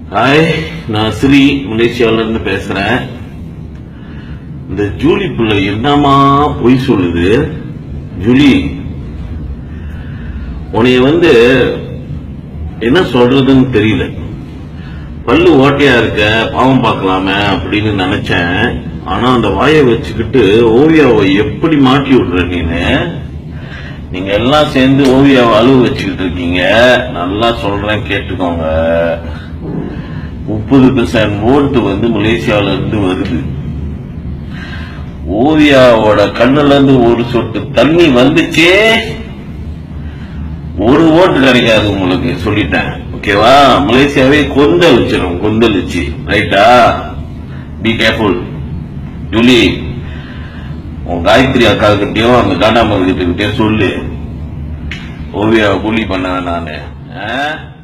hi நான் ஸ்ரீ மலேசியால இருந்து பேசுறேன் இந்த ஜூலி பிள்ளை என்னமா பொய் சொல்லுது ஜூலி உன்னைய வந்து என்ன சொல்றதுன்னு தெரியல பல்லு ஓட்டையா இருக்க பாவம் பார்க்கலாமே அப்படின்னு நினைச்சேன் ஆனா அந்த வாயை வச்சுக்கிட்டு ஓவியாவை எப்படி மாட்டி விடுற நீனு நீங்க எல்லாம் சேர்ந்து ஓவியாவை அழுவ வச்சுக்கிட்டு இருக்கீங்க நல்லா சொல்றேன் கேட்டுக்கோங்க முப்பது பெர்சன்ட் ஓட்டு வந்து மலேசியால இருந்து வருது ஓவியாவோட கண்ணுல இருந்து ஒரு சொட்டு தண்ணி வந்துச்சே ஒரு ஓட்டு கிடைக்காது உங்களுக்கு சொல்லிட்டேன் ஓகேவா மலேசியாவே கொந்தளிச்சிடும் கொந்தளிச்சு ரைட்டா பி கேர்ஃபுல் ஜூலி உன் காயத்ரி அக்கா கிட்டயும் அந்த காண்டாமர் கிட்ட சொல்லு ஓவியாவை புலி பண்ண நானு ஆ